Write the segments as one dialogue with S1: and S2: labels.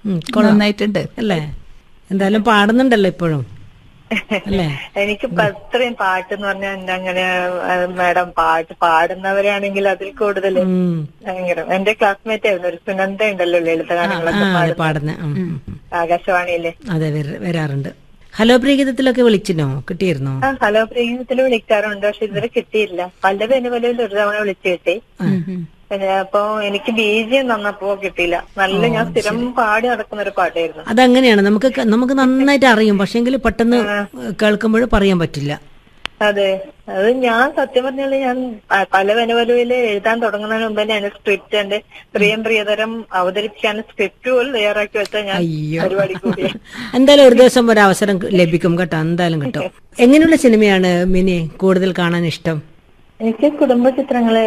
S1: ഉം, കൊള്ളാം.
S2: നന്നായിട്ടുണ്ട്
S1: അല്ലേ എന്തായാലും പാടുന്നുണ്ടല്ലോ ഇപ്പോഴും അല്ലേ
S3: എനിക്കിപ്പോ അത്രയും പാട്ട് എന്ന് പറഞ്ഞാൽ എന്താ അങ്ങനെ മാഡം പാട്ട് പാടുന്നവരാണെങ്കിൽ അതിൽ കൂടുതൽ
S1: ഉം.
S3: ഭയങ്കര എന്റെ ക്ലാസ്മേറ്റ് ആയിരുന്നു ഒരു സുനന്ദ ഉണ്ടല്ലോ ലളിത
S1: ആ
S3: ഗാനങ്ങളൊക്കെ
S1: അതെ
S3: പാടുന്ന
S1: പാടുന്ന ഉം, ഉം, ഉം.
S3: ആകാശവാണിയിലെ
S1: അതെ വര- വരാറുണ്ട് ഹലോ പ്രീഗീതത്തിലൊക്കെ വിളിച്ചിനോ കിട്ടിയിരുന്നോ
S3: ആ ഹലോ പ്രിയത്തിൽ വിളിക്കാറുണ്ട് പക്ഷെ ഇതുവരെ കിട്ടിയില്ല പല പെനുവലയിൽ ഒരു തവണ വിളിച്ചു കിട്ടി പിന്നെ അപ്പൊ എനിക്ക് ബീജിയം തന്നപ്പോ കിട്ടിയില്ല നല്ല ഞാൻ സ്ഥിരം പാടി നടക്കുന്ന ഒരു പാട്ടായിരുന്നു
S1: അതങ്ങനെയാണ് നമുക്ക് ക- നമുക്ക് നന്നായിട്ട് അറിയും പക്ഷെങ്കിൽ പെട്ടെന്ന് കേൾക്കുമ്പോൾ പറയാൻ പറ്റില്ല
S3: അതെ അത് ഞാൻ സത്യം പറഞ്ഞാൽ ഞാൻ പ- പല വനവലുവില് എഴുതാൻ തുടങ്ങുന്നതിന് മുമ്പ് തന്നെ അതിന് സ്ക്രിപ്റ്റ് ഉണ്ട് പ്രിയം പ്രിയതരം അവതരിപ്പിക്കാൻ സ്ക്രിപ്റ്റ് പോലും തയ്യാറാക്കി വെച്ചാൽ ഞാൻ
S1: അയ്യോ
S3: പരിപാടി കൂടി
S1: എന്തായാലും ഒരു ദിവസം ഒരു അവസരം ലഭിക്കും കേട്ടോ എന്തായാലും കിട്ടും എങ്ങനെയുള്ള സിനിമയാണ് മിനി കൂടുതൽ കാണാൻ ഇഷ്ടം
S3: എനിക്ക് കുടുംബ ചിത്രങ്ങള്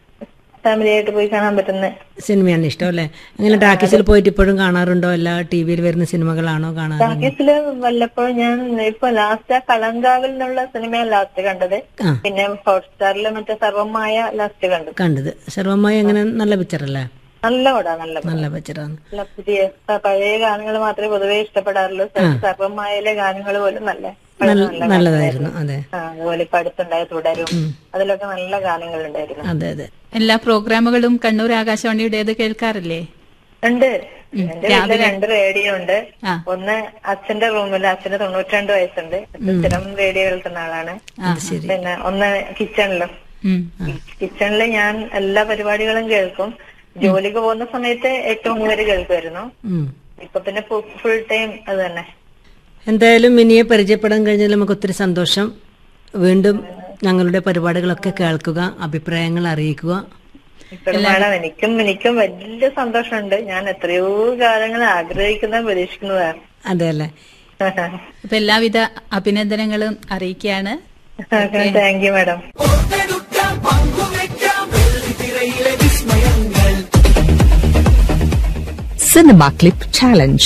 S3: ഫാമിലി ആയിട്ട് പോയി കാണാൻ പറ്റുന്ന
S1: സിനിമയാണ് ഇഷ്ടം അല്ലേ അങ്ങനെ ടാക്കീസിൽ പോയിട്ട് ഇപ്പോഴും കാണാറുണ്ടോ അല്ല ടി വിയിൽ വരുന്ന സിനിമകളാണോ കാണാറ്
S3: ടാക്കീസില് വല്ലപ്പോഴും ഞാൻ ഇപ്പൊ ലാസ്റ്റ് ആ കളങ്കാവിൽ നിന്നുള്ള സിനിമ ലാസ്റ്റ് കണ്ടത്
S1: ആ.
S3: പിന്നെ ഹോട്ട്സ്റ്റാറിൽ മറ്റേ സർവമായ ലാസ്റ്റ് കണ്ടു
S1: കണ്ടത് സർവമായി അങ്ങനെ നല്ല പിക്ചർ അല്ലേ
S3: നല്ല പടാ നല്ല പടം.
S1: നല്ല പിക്ചറാണ്
S3: നല്ല പുതിയ പ- പഴയ ഗാനങ്ങൾ മാത്രമേ പൊതുവെ ഇഷ്ടപ്പെടാറുള്ളൂ സർവമായയിലെ ഗാനങ്ങൾ പോലും നല്ല
S1: നല്ല
S3: നല്ല
S1: നല്ലതായിരുന്നു അതെ
S3: ആ, അതുപോലെ ഇപ്പൊ അടുത്തുണ്ടായ തുടരും അതിലൊക്കെ നല്ല ഗാനങ്ങൾ ഉണ്ടായിരുന്നു
S1: അതെ അതെ
S2: എല്ലാ പ്രോഗ്രാമുകളും കണ്ണൂർ ആകാശവാണിയുടേത് കേൾക്കാറില്ലേ
S3: ഉണ്ട് എന്റെ വീട്ടില് രണ്ട് റേഡിയോ ഉണ്ട്
S2: ആ.
S3: ഒന്ന് അച്ഛന്റെ റൂമിൽ അച്ഛന് തൊണ്ണൂറ്റിരണ്ട് വയസ്സുണ്ട് അച്ഛൻ സ്ഥിരം റേഡിയോ കേൾക്കുന്ന ആളാണ്
S1: ശരി
S3: പിന്നെ ഒന്ന് കിച്ചണിലും
S2: ഉം.
S3: കിച്ചണില് ഞാൻ എല്ലാ പരിപാടികളും കേൾക്കും ജോലിക്ക് പോകുന്ന സമയത്ത് എട്ട് മണി വരെ കേൾക്കുമായിരുന്നു
S1: ഉം.
S3: ഇപ്പൊ പിന്നെ ഫുൾ ടൈം അത് തന്നെ
S1: എന്തായാലും മിനിയെ പരിചയപ്പെടാൻ കഴിഞ്ഞാൽ നമുക്ക് ഒത്തിരി സന്തോഷം വീണ്ടും ഞങ്ങളുടെ പരിപാടികളൊക്കെ കേൾക്കുക അഭിപ്രായങ്ങൾ അറിയിക്കുക
S3: ഇപ്പൊ മാഡം എനിക്കും എനിക്കും വലിയ സന്തോഷമുണ്ട് ഞാൻ എത്രയോ കാലങ്ങൾ ആഗ്രഹിക്കുന്ന പ്രതീക്ഷിക്കുന്നതാണ്
S1: അതെ അല്ലേ
S2: അപ്പൊ എല്ലാവിധ അഭിനന്ദനങ്ങളും അറിയിക്കുകയാണ്
S3: thank you madam
S4: Cinema Clip Challenge.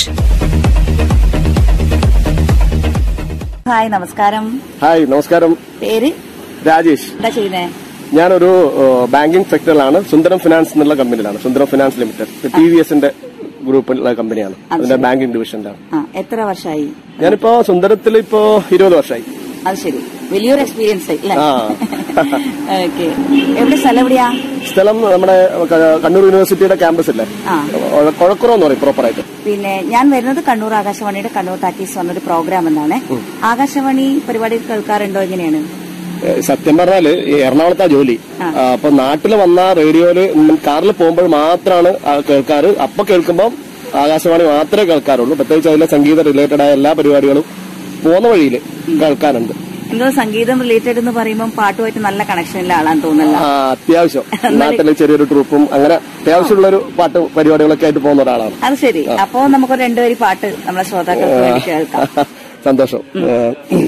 S5: Hi നമസ്കാരം
S6: ഹായ് നമസ്കാരം
S5: പേര്
S6: രാജേഷ്
S5: എന്താ ചെയ്യുന്നേ
S6: ഞാനൊരു ബാങ്കിംഗ് സെക്ടറിലാണ് സുന്ദരം ഫിനാൻസ് എന്നുള്ള കമ്പനിയിലാണ് Sundaram finance limited T V എസിന്റെ ഗ്രൂപ്പിലുള്ള കമ്പനിയാണ് അതിന്റെ ബാങ്കിംഗ് ഡിവിഷനിലാണ്
S5: ആ എത്ര വർഷമായി
S6: ഞാനിപ്പോ സുന്ദരത്തിൽ ഇപ്പോ ഇരുപത് വർഷമായി
S5: അത് ശരി വലിയൊരു എക്സ്പീരിയൻസ് അല്ലേ
S6: ആ
S5: ഓക്കെ എവിടെ സ്ഥലം എവിടെയാ
S6: സ്ഥലം നമ്മുടെ ക- കണ്ണൂർ യൂണിവേഴ്സിറ്റിയുടെ ക്യാമ്പസ് ഇല്ലേ
S5: ആ
S6: ഒഴ- കൊഴക്കുറം എന്ന് പറയും പ്രോപ്പറായിട്ട്
S5: പിന്നെ ഞാൻ വരുന്നത് കണ്ണൂർ ആകാശവാണിയുടെ കണ്ണൂർ ടാക്കീസ് പറഞ്ഞൊരു പ്രോഗ്രാം എന്നാണ് ആകാശവാണി പരിപാടി കേൾക്കാറുണ്ടോ എങ്ങനെയാണ്
S6: ഏ, സത്യം പറഞ്ഞാല് ഈ എറണാകുളത്താ ജോലി
S5: ആ.
S6: ആ, അപ്പൊ നാട്ടിൽ വന്ന റേഡിയോയില് കാറിൽ പോകുമ്പോൾ മാത്രമാണ് ആ കേൾക്കാറ് അപ്പൊ കേൾക്കുമ്പോൾ ആകാശവാണി മാത്രമേ കേൾക്കാറുള്ളൂ പ്രത്യേകിച്ച് അതിലെ സംഗീത റിലേറ്റഡ് ആയ എല്ലാ പരിപാടികളും പോകുന്ന വഴിയിൽ കേൾക്കാറുണ്ട്
S5: എന്തോ സംഗീതം റിലേറ്റഡ് എന്ന് പറയുമ്പോൾ പാട്ടുമായിട്ട് നല്ല കണക്ഷനിലെ ആളാന്ന് തോന്നുന്നല്ലോ
S6: ആ, അത്യാവശ്യം നാട്ടിലെ ചെറിയൊരു ട്രൂപ്പും അങ്ങനെ അത്യാവശ്യമുള്ള ഒരു പാട്ട് പരിപാടികളൊക്കെ ആയിട്ട് പോകുന്ന ഒരാളാണ്
S5: അത് ശരി അപ്പോ നമുക്ക് രണ്ടുപേരി പാട്ട് നമ്മളെ ശ്രോതാക്കൾക്ക് വേണ്ടി കേൾക്കാം
S6: സന്തോഷം ഏ,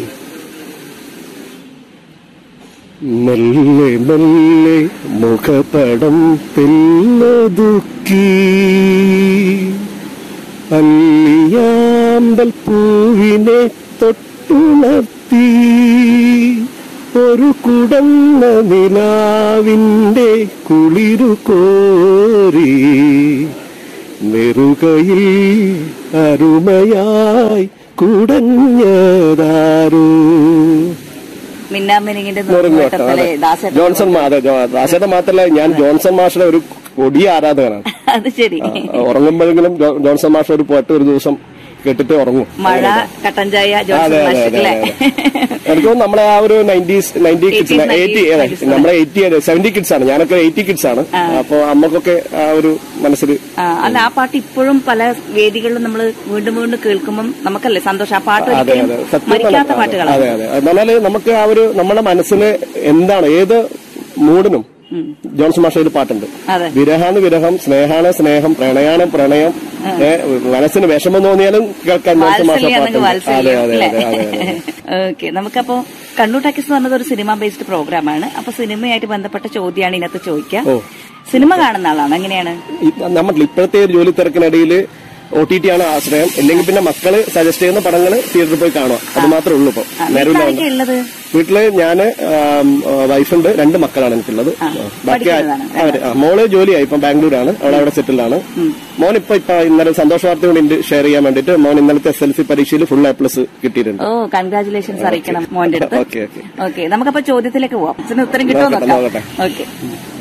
S6: മെല്ലെ മെല്ലെ മുഖപടം തെല്ലൊതുക്കി അല്ലിയാമ്പൽ പൂവിനെ തൊട്ടുണർത്തി ഒരു കുടന്ന നിലാവിന്റെ കുളിരു കോരി നെറുകയിൽ അരുമയായി കുടഞ്ഞതാരോ
S5: മിന്നാമിനിങ്ങിന്റെ
S6: നെറുങ്ങോട്ടം,
S5: നോട്ടത്തിലെ
S6: അതെ.
S5: ദാസേട്ടൻ
S6: ജോൺസൺ മാ- അതെ ജോ- ദാസേട്ടൻ മാത്രല്ല ഞാൻ ജോൺസൺ മാഷിന്റെ ഒരു കൊടിയ ആരാധകനാണ്
S5: അത് ശരി
S6: ആ, ഉറങ്ങുമ്പോഴെങ്കിലും ജോ- ജോൺസൺ മാഷ ഒരു പാട്ട് ഒരു ദിവസം കേട്ടിട്ട് ഉറങ്ങും
S5: മഴ കട്ടൻ ചായ
S6: അതെ
S5: ജോൺസൺ
S6: അതെ
S5: മാഷ്
S6: അതെ
S5: അല്ലേ
S6: എനിക്ക് തോന്നുന്നു നമ്മളെ ആ ഒരു nineties ninety kids
S5: 80s,
S6: eighty
S5: 90s.
S6: നമ്മളെ എയ്റ്റി സെവന്റി കിഡ്സ് ആണ് ഞാനൊക്കെ എയ്റ്റി കിഡ്സ് ആണ് അപ്പൊ അമ്മക്കൊക്കെ ആ ഒരു മനസ്സിൽ
S5: ആ, അല്ല ആ പാട്ട് ഇപ്പോഴും പല വേദികളിലും നമ്മൾ വീണ്ടും വീണ്ടും കേൾക്കുമ്പോൾ നമുക്കല്ലേ സന്തോഷം ആ പാട്ട്
S6: അതെ
S5: ഒരിക്കലും
S6: അതെ സത്യം
S5: മരിക്കാത്ത
S6: പറഞ്ഞാൽ-
S5: പാട്ടുകളാണ്
S6: അതെ അതെ എന്നാല് നമുക്ക് ആ ഒരു നമ്മുടെ മനസ്സിന് എന്താണ് ഏത് മൂഡിനും ജോൺസൺ മാഷ ഒരു പാട്ടുണ്ട്
S5: അതെ
S6: വിരഹാണ് വിരഹം സ്നേഹാണ് സ്നേഹം പ്രണയാണ് പ്രണയം ഏ, മനസ്സിന് വിഷമം തോന്നിയാലും കേൾക്കാൻ ജോൺസൺ മാഷ
S5: വാത്സല്യാണെങ്കിൽ
S6: പാട്ടുണ്ട് അതെ
S5: വാത്സല്യം
S6: അതെ
S5: അല്ലേ
S6: അതെ അതെ അതെ
S5: ഓക്കെ നമുക്കപ്പോ കണ്ണൂർ ടാക്കീസ് എന്ന് പറഞ്ഞത് ഒരു സിനിമ ബേസ്ഡ് പ്രോഗ്രാമാണ് അപ്പൊ സിനിമയായിട്ട് ബന്ധപ്പെട്ട ചോദ്യമാണ് ഇതിനകത്ത് ചോദിക്കുക
S6: ഓ
S5: സിനിമ കാണുന്ന ആളാണ് എങ്ങനെയാണ്
S6: ഈ നമ്മൾ ഇപ്പോഴത്തെ ഒരു ജോലി തിരക്കിനിടയിൽ ഒ ടി ടി ആണ് ആശ്രയം ഇല്ലെങ്കിൽ പിന്നെ മക്കള് സജസ്റ്റ് ചെയ്യുന്ന പടങ്ങൾ തിയേറ്ററിൽ പോയി കാണുക അത് മാത്രമേ ഉള്ളൂ ഇപ്പൊ നേരമില്ല
S5: ആരൊക്കെ ഉള്ളത്
S6: വീട്ടില് ഞാന് ആം, ആ, വൈഫുണ്ട് രണ്ട് മക്കളാണ് എനിക്കുള്ളത്
S5: ആ,
S6: ആ, ബാക്കി ആ-
S5: പഠിക്കുന്നതാണ്.
S6: അവര് ആ, മോള് ജോലിയായി ഇപ്പം ബാംഗ്ലൂരാണ് അവൾ അവിടെ സെറ്റിൽഡ് ആണ് മോൻ ഇപ്പൊ ഇപ്പൊ ഇന്നലെ സന്തോഷ വാർത്ത കൊണ്ട് ഷെയർ ചെയ്യാൻ വേണ്ടിട്ട് മോൻ ഇന്നലത്തെ എസ് എൽ സി പരീക്ഷയിൽ ഫുൾ എ പ്ലസ് കിട്ടിയിട്ടുണ്ട്
S5: ഓ കൺഗ്രാചുലേഷൻസ് അറിയിക്കണം മോന്റെ അടുത്ത്
S6: ഓക്കെ ഓക്കെ
S5: ഓക്കെ നമുക്കപ്പോ ചോദ്യത്തിലേക്ക് പോവാം ഇതിന് ഉത്തരം കിട്ടുമോ
S6: നോക്കട്ടെ,
S5: നോക്കാം
S6: നോക്കട്ടെ.
S5: ഓക്കെ